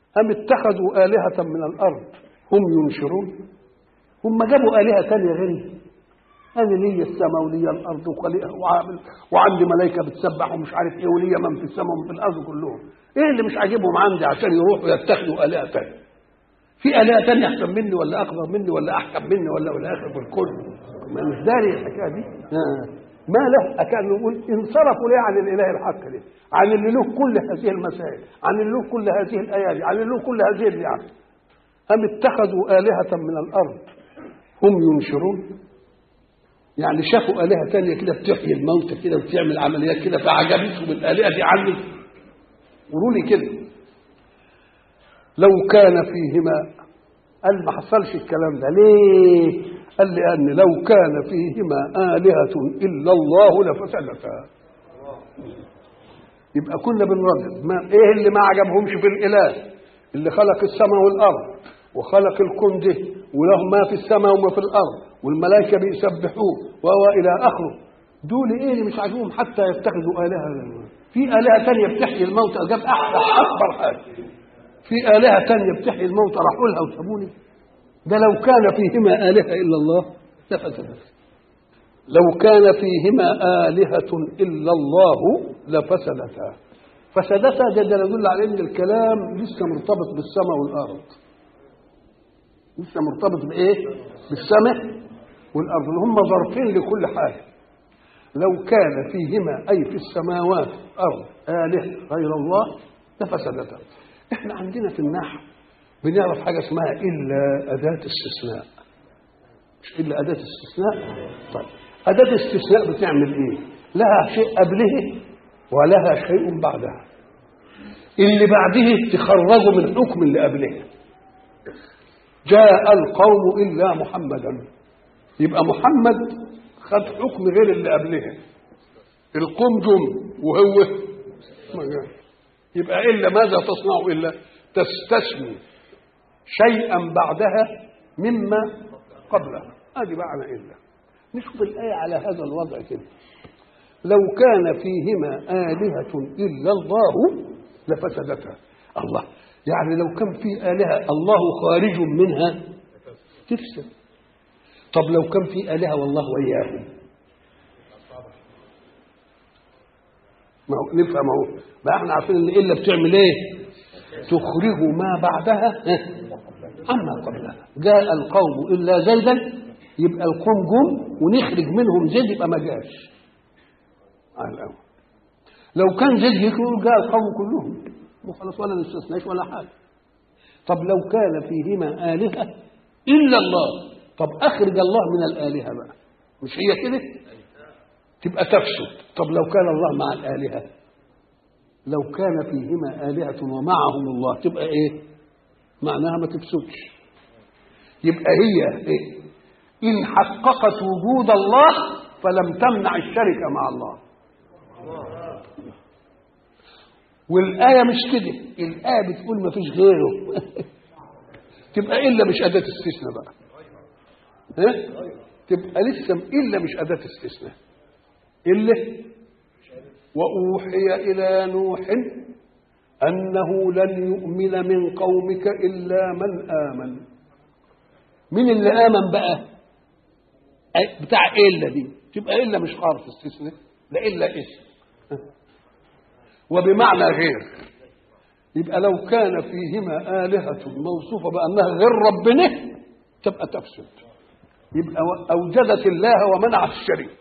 أم اتخذوا آلهة من الأرض هم ينشرون هم جابوا آلهة تانية غيري أنا لي السماء ولي الأرض وخليقها وعامل وعندي ملائكة بتسبح ومش عارف إيه ولي من في السماء ومن في الأرض كلهم إيه اللي مش عاجبهم عندي عشان يروحوا يتخذوا آلهة تانية في آلهة تانية أحسن مني ولا أكبر مني ولا أحكم مني ولا ولا آخر في الكل ما مش داري الحكاية دي آه. ما له أكان نقول انصرفوا ليه عن الإله الحق ليه عن اللي له كل هذه المسائل عن اللي له كل هذه الأيادي عن اللي له كل هذه النعم أم اتخذوا آلهة من الأرض هم ينشرون يعني شافوا آلهة تانية كده بتحيي الموتى كده وبتعمل عمليات كده فعجبتهم الآلهة دي عني قولوا لي كده لو كان فيهما قال ما حصلش الكلام ده ليه؟ قال لأن لو كان فيهما آلهة إلا الله لفسدتا يبقى كنا بنردد ما ايه اللي ما عجبهمش في الاله اللي خلق السماء والارض وخلق الكون ده وله ما في السماء وما في الارض والملائكه بيسبحوه وهو الى اخره دول ايه اللي مش عاجبهم حتى يتخذوا الهه في الهه تانية بتحيي الموتى جاب احسن اكبر حاجه في الهه تانية بتحيي الموتى راحوا لها وسابوني ده لو كان فيهما الهه الا الله لفسدت لو كان فيهما آلهة إلا الله لفسدتا فسدتا ده, ده يدل على ان الكلام لسه مرتبط بالسماء والارض لسه مرتبط بايه بالسماء والارض اللي هم ظرفين لكل حاجه لو كان فيهما اي في السماوات ارض اله غير الله لفسدتا احنا عندنا في النحو بنعرف حاجه اسمها الا اداه استثناء مش الا اداه استثناء طيب اداه استثناء بتعمل ايه لها شيء قبله ولها شيء بعدها اللي بعده تخرجه من حكم اللي قبله جاء القوم الا محمدا يبقى محمد خد حكم غير اللي قبله القوم جم وهو ما جاء يبقى الا ماذا تصنع الا تستثني شيئا بعدها مما قبلها هذه معنى الا نشوف الايه على هذا الوضع كده لو كان فيهما آلهة إلا الله لفسدتا الله يعني لو كان في آلهة الله خارج منها تفسد طب لو كان في آلهة والله وياهم ما هو نفهم اهو ما احنا عارفين ان الا بتعمل ايه تخرج ما بعدها عما قبلها جاء القوم الا زيدا يبقى القوم جم ونخرج منهم زيد يبقى ما جاش على الأول لو كان زيد يكون جاء القوم كلهم وخلاص ولا نستثناش ولا حاجة طب لو كان فيهما آلهة إلا الله طب أخرج الله من الآلهة بقى مش هي كده تبقى تفسد طب لو كان الله مع الآلهة لو كان فيهما آلهة ومعهم الله تبقى إيه معناها ما تفسدش يبقى هي إيه إن حققت وجود الله فلم تمنع الشركة مع الله والآية مش كده الآية بتقول ما فيش غيره تبقى إلا مش أداة استثناء بقى ها؟ تبقى لسه إلا مش أداة استثناء إلا وأوحي إلى نوح أنه لن يؤمن من قومك إلا من آمن مين اللي آمن بقى بتاع إلا دي تبقى إلا مش حرف استثناء ده إلا اسم وبمعنى غير يبقى لو كان فيهما آلهة موصوفة بأنها غير ربنا تبقى تفسد يبقى أوجدت الله ومنعت الشريك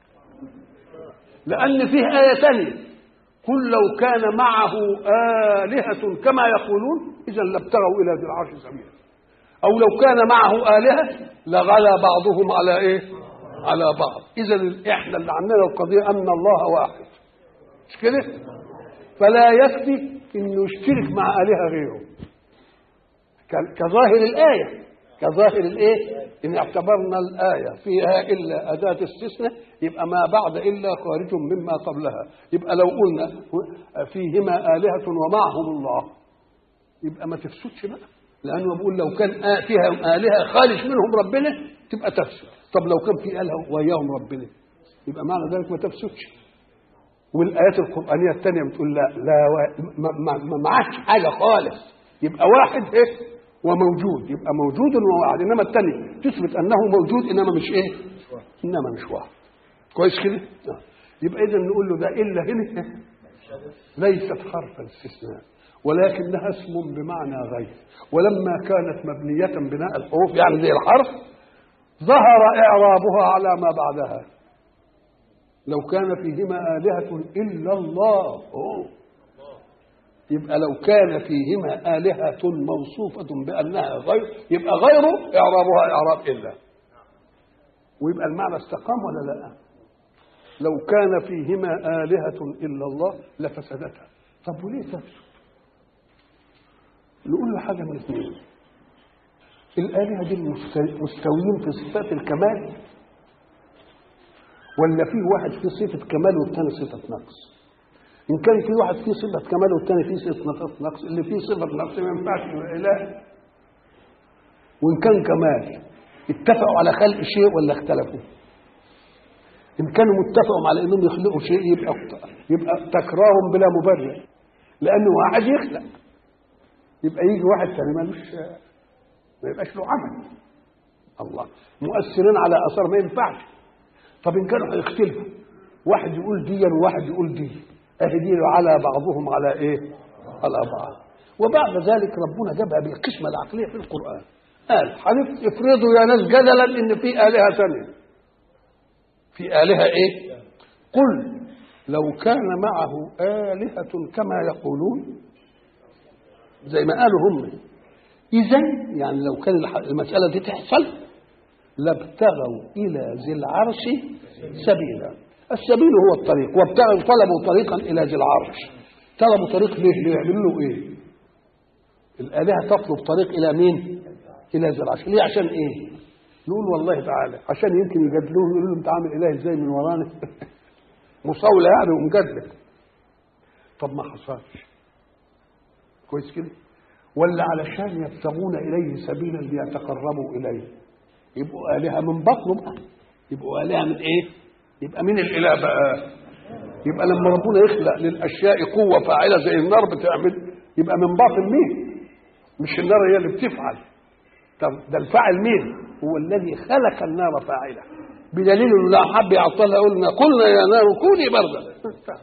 لأن فيه آية ثانية قل لو كان معه آلهة كما يقولون إذا لابتغوا إلى ذي العرش سبيلا أو لو كان معه آلهة لغلا بعضهم على إيه؟ على بعض إذا إحنا اللي عندنا القضية أن الله واحد مش كده؟ فلا يكفي انه يشترك مع الهه غيره كظاهر الايه كظاهر الايه ان اعتبرنا الايه فيها الا اداه استثناء يبقى ما بعد الا خارج مما قبلها يبقى لو قلنا فيهما الهه ومعهم الله يبقى ما تفسدش بقى لانه بيقول لو كان فيها الهه خارج منهم ربنا تبقى تفسد طب لو كان في الهه وياهم ربنا يبقى معنى ذلك ما تفسدش والايات القرانيه الثانيه بتقول لا لا ما, ما, ما معكش حاجه خالص يبقى واحد ايه وموجود يبقى موجود وواحد انما الثاني تثبت انه موجود انما مش ايه انما مش واحد كويس كده آه. يبقى اذا نقول له ده الا هنا ليست حرف الاستثناء ولكنها اسم بمعنى غير ولما كانت مبنية بناء الحروف يعني زي الحرف ظهر إعرابها على ما بعدها لو كان فيهما آلهة إلا الله أوه. يبقى لو كان فيهما آلهة موصوفة بأنها غير يبقى غيره إعرابها إعراب إلا ويبقى المعنى استقام ولا لا لو كان فيهما آلهة إلا الله لفسدتها طب وليه تفسد نقول له حاجة من اثنين الآلهة دي المست- مستويين في صفات الكمال ولا في واحد فيه صفة كمال والتاني صفة نقص إن كان في واحد فيه صفة كمال والتاني فيه صفة نقص اللي فيه صفة نقص ما ينفعش يبقى إله وإن كان كمال اتفقوا على خلق شيء ولا اختلفوا إن كانوا متفقوا على إنهم يخلقوا شيء يبقى يبقى تكرارهم بلا مبرر لأنه واحد يخلق يبقى يجي واحد ثاني ملوش ما يبقاش له عمل الله مؤثرين على اثار ما ينفعش طب ان كانوا هيختلفوا واحد يقول دي وواحد يقول دي اهي دي على بعضهم على ايه على بعض وبعد ذلك ربنا جابها بالقسمه العقليه في القران قال حنف افرضوا يا ناس جدلا ان في الهه ثانيه في الهه ايه قل لو كان معه الهه كما يقولون زي ما قالوا هم إذا يعني لو كان الح- المسألة دي تحصل لابتغوا إلى ذي العرش سبيلا السبيل هو الطريق وابتغوا طلبوا طريقا إلى ذي العرش طلبوا طريق ليه؟ ليعملوا له إيه؟ الآلهة تطلب طريق إلى مين؟ إلى ذي العرش ليه عشان إيه؟ نقول والله تعالى عشان يمكن يجادلوه يقولوا له أنت عامل إله إزاي من ورانا؟ مصاولة يعني ومجادلة طب ما حصلش كويس كده ولا علشان يبتغون اليه سبيلا ليتقربوا اليه يبقوا الهه من بطنه بقى يبقوا الهه من ايه يبقى مين الاله بقى يبقى لما ربنا يخلق للاشياء قوه فاعله زي النار بتعمل يبقى من باطن مين مش النار هي اللي بتفعل طب ده الفاعل مين هو الذي خلق النار فاعله بدليل انه لو حب يعطلها قلنا قلنا يا نار كوني بردا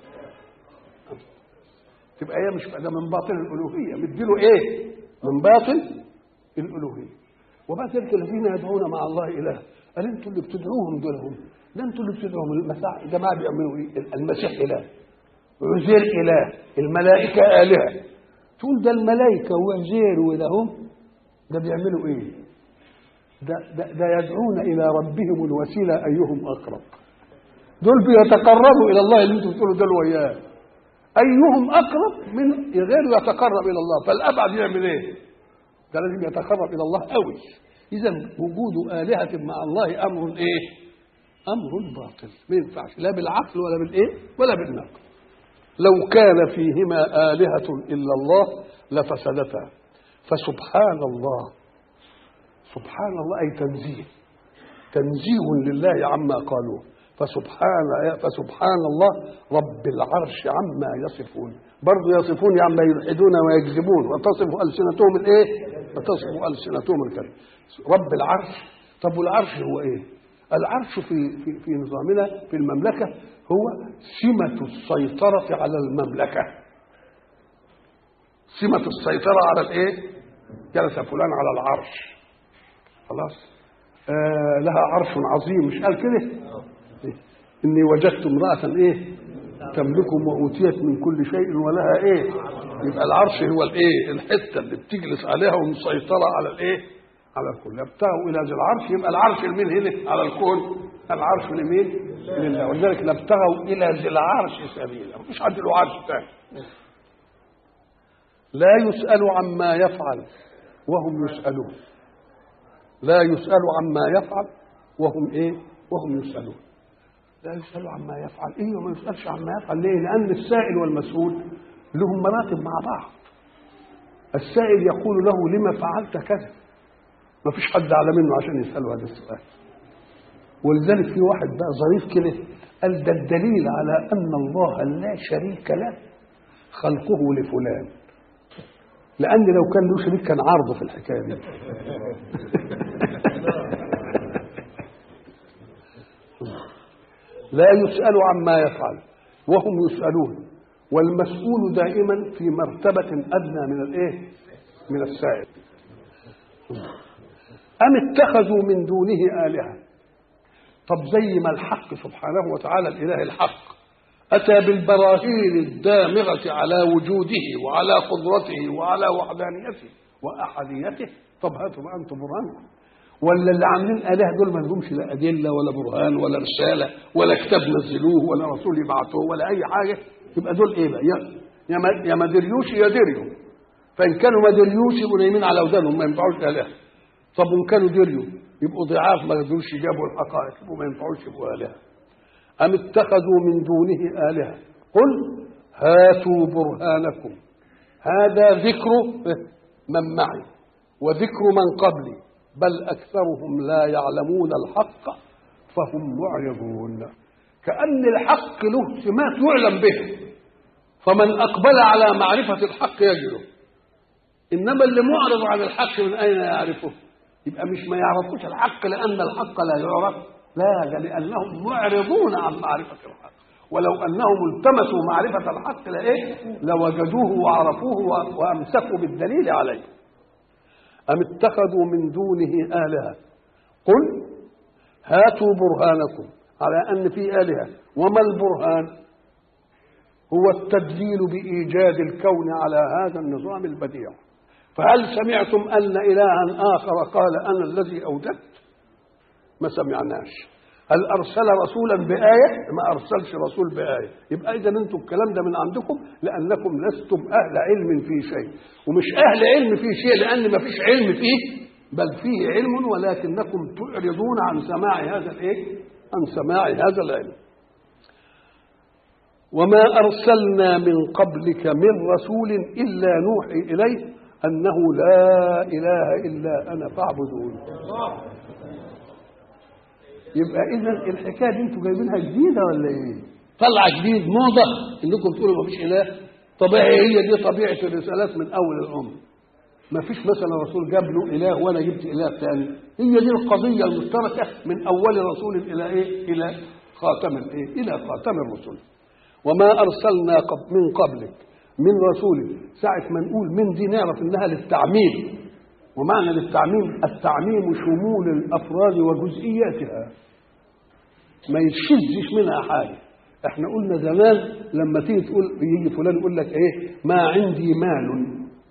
تبقى هي مش ده من باطن الالوهيه مديله ايه من باطن الالوهيه وبعد ذلك الذين يدعون مع الله اله قال انتوا اللي بتدعوهم دول هم ده انتوا اللي بتدعوهم المسيح الجماعه بيعملوا ايه المسيح اله عزير اله الملائكه الهه تقول ده الملائكه وعزير ولهم ده بيعملوا ايه ده, ده, ده يدعون الى ربهم الوسيله ايهم اقرب دول بيتقربوا الى الله اللي انتوا بتقولوا دول وياه ايهم اقرب من غير يتقرب الى الله فالابعد يعمل ايه ده لازم يتقرب الى الله قوي اذا وجود الهه مع الله امر ايه امر باطل ما ينفعش لا بالعقل ولا بالايه ولا بالنقل لو كان فيهما الهه الا الله لفسدتا فسبحان الله سبحان الله اي تنزيه تنزيه لله عما قالوه فسبحان فسبحان الله رب العرش عما يصفون برضه يصفون عما يلحدون ويكذبون وتصف السنتهم الايه؟ وتصف السنتهم الكذب رب العرش طب والعرش هو ايه؟ العرش في في في نظامنا في المملكه هو سمة السيطرة على المملكة سمة السيطرة على الايه؟ جلس فلان على العرش خلاص آه لها عرش عظيم مش قال كده؟ إني وجدت امرأة إيه تملكهم وأوتيت من كل شيء ولها إيه يبقى العرش هو الإيه الحتة اللي بتجلس عليها ومسيطرة على الإيه على الكل ابتغوا إلى ذي العرش يبقى العرش لمين هنا على الكون العرش لمين لله ولذلك لابتغوا إلى ذي العرش سبيلا مفيش حد له عرش تاني لا يسأل عما يفعل وهم يسألون لا يسأل عما يفعل وهم إيه وهم يسألون لا يسأل عما يفعل ايه وما يسألش عما يفعل ليه لأن السائل والمسؤول لهم مراتب مع بعض السائل يقول له لما فعلت كذا ما فيش حد أعلى منه عشان يسأله هذا السؤال ولذلك في واحد بقى ظريف كده قال ده الدليل على أن الله لا شريك له خلقه لفلان لان لو كان له شريك كان عارضه في الحكايه دي لا يسأل عما يفعل وهم يسألون والمسؤول دائما في مرتبة أدنى من الإيه؟ من السائل أم اتخذوا من دونه آلهة طب زي ما الحق سبحانه وتعالى الإله الحق أتى بالبراهين الدامغة على وجوده وعلى قدرته وعلى وحدانيته وأحديته طب هاتوا بقى أنتم برهانكم ولا اللي عاملين آلهة دول ما لهمش لا أدلة ولا برهان ولا رسالة ولا كتاب نزلوه ولا رسول يبعثوه ولا أي حاجة يبقى دول إيه بقى؟ يا يا ما يا ما دريوش يا دريوا فإن كانوا ما دريوش يبقوا نايمين على ودانهم ما ينفعوش آلهة طب وإن كانوا دريوا يبقوا ضعاف ما يقدروش يجابوا الحقائق يبقوا ما ينفعوش يبقوا آلهة أم اتخذوا من دونه آلهة قل هاتوا برهانكم هذا ذكر من معي وذكر من قبلي بل أكثرهم لا يعلمون الحق فهم معرضون كأن الحق له سمات يعلم به فمن أقبل على معرفة الحق يجده إنما اللي معرض عن الحق من أين يعرفه يبقى مش ما يعرفوش الحق لأن الحق لا يعرف لا ده لأنهم معرضون عن معرفة الحق ولو أنهم التمسوا معرفة الحق لإيه لوجدوه وعرفوه وأمسكوا بالدليل عليه أم اتخذوا من دونه آلهة قل هاتوا برهانكم على أن في آلهة وما البرهان هو التدليل بإيجاد الكون على هذا النظام البديع فهل سمعتم أن إلها آخر قال أنا الذي أوجدت ما سمعناش هل أرسل رسولا بآية ما أرسلش رسول بآية يبقى إذا أنتم الكلام ده من عندكم لأنكم لستم أهل علم في شيء ومش أهل علم في شيء لأن ما فيش علم فيه بل فيه علم ولكنكم تعرضون عن سماع هذا الإيه عن سماع هذا العلم وما أرسلنا من قبلك من رسول إلا نوحي إليه أنه لا إله إلا أنا فاعبدون يبقى إذا الحكاية دي أنتوا جايبينها جديدة ولا إيه؟ طلع جديد موضة إنكم تقولوا ما فيش إله طبيعي هي دي طبيعة الرسالات من أول الأمر ما فيش مثلا رسول جاب له إله وأنا جبت إله ثاني هي دي القضية المشتركة من أول رسول إلى إيه؟ إلى خاتم الإيه؟ إلى خاتم الرسل وما أرسلنا قبل من قبلك من رسول ساعة ما نقول من دي نعرف إنها للتعميم ومعنى للتعميم التعميم شمول الأفراد وجزئياتها ما يشذش منها حاجة احنا قلنا زمان لما تيجي تقول يجي فلان يقول لك ايه ما عندي مال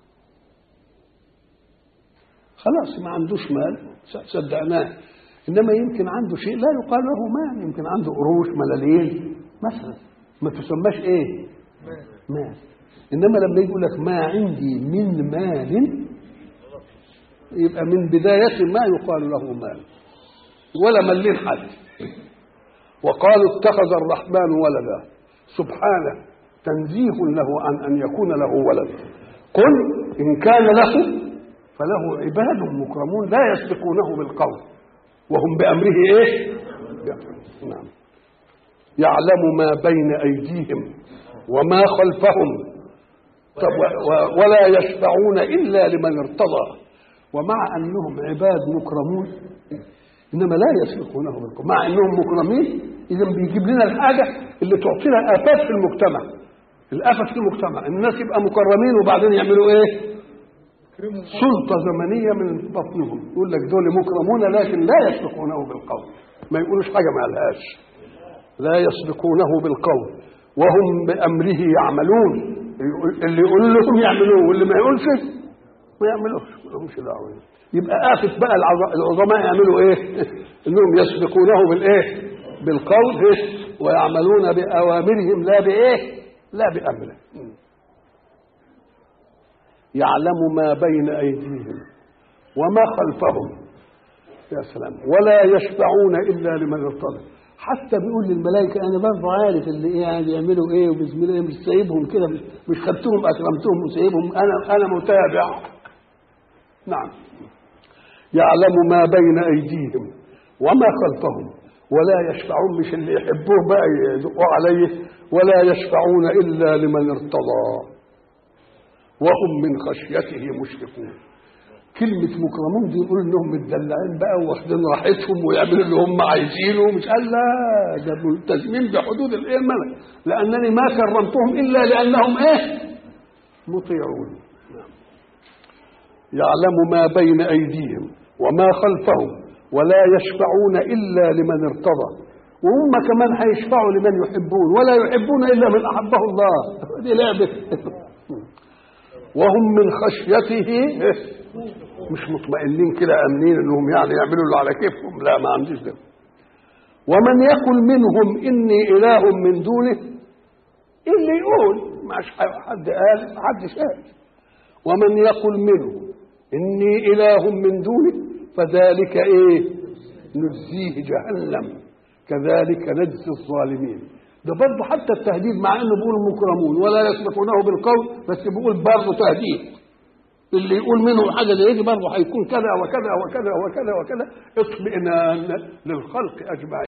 خلاص ما عندوش مال صدقناه انما يمكن عنده شيء لا يقال له مال يمكن عنده قروش ملالين مثلا ما تسماش ايه مال انما لما يجي يقول لك ما عندي من مال يبقى من بداية ما يقال له مال ولا ملين حد وقالوا اتخذ الرحمن ولدا سبحانه تنزيه له عن أن يكون له ولد قل إن كان له فله عباد مكرمون لا يسبقونه بالقول وهم بأمره إيه نعم يعلم ما بين أيديهم وما خلفهم طب ولا يشفعون إلا لمن ارتضى ومع أنهم عباد مكرمون إنما لا يسبقونه بالقول مع أنهم مكرمين إذا بيجيب لنا الحاجة اللي تعطينا آفات في المجتمع الآفة في المجتمع الناس يبقى مكرمين وبعدين يعملوا إيه سلطة زمنية من بطنهم يقول لك دول مكرمون لكن لا يسبقونه بالقول ما يقولوش حاجة ما قالهاش لا يسبقونه بالقول وهم بأمره يعملون اللي يقول لهم يعملوه واللي ما يقولش ما يعملوش ما لهمش دعوه يبقى آفة بقى العظماء يعملوا ايه؟ انهم يسبقونه بالايه؟ بالقول إيه؟ ويعملون بأوامرهم لا بإيه؟ لا بأمره يعلم ما بين أيديهم وما خلفهم يا سلام ولا يشفعون إلا لمن ارتضى حتى بيقول للملائكة أنا برضه عارف اللي إيه يعني يعملوا إيه وبسم الله مش سايبهم كده مش, مش خدتهم أكرمتهم وسايبهم أنا أنا متابع نعم يعلم ما بين أيديهم وما خلفهم ولا يشفعون مش اللي يحبوه بقى يدقوا عليه ولا يشفعون إلا لمن ارتضى وهم من خشيته مشفقون كلمة مكرمون دي يقول انهم متدلعين بقى واخدين راحتهم ويعملوا اللي هم عايزينه مش قال لا ده ملتزمين بحدود الايه الملك لانني ما كرمتهم الا لانهم ايه مطيعون يعلم ما بين ايديهم وما خلفهم ولا يشفعون الا لمن ارتضى وهم كمان هيشفعوا لمن يحبون ولا يحبون الا من احبه الله دي لعبه وهم من خشيته مش مطمئنين كده امنين انهم يعني يعملوا اللي على كيفهم لا ما عنديش ده ومن يقل منهم اني اله من دونه اللي يقول مش حد قال حد شاهد ومن يقل منهم اني اله من دونه فذلك ايه نجزيه جهنم كذلك نجزي الظالمين ده برضه حتى التهديد مع انه بيقول مكرمون ولا يسبقونه بالقول بس بيقول برضه تهديد اللي يقول منهم حاجه زي دي برضه هيكون كذا وكذا وكذا وكذا وكذا اطمئنان للخلق اجمعين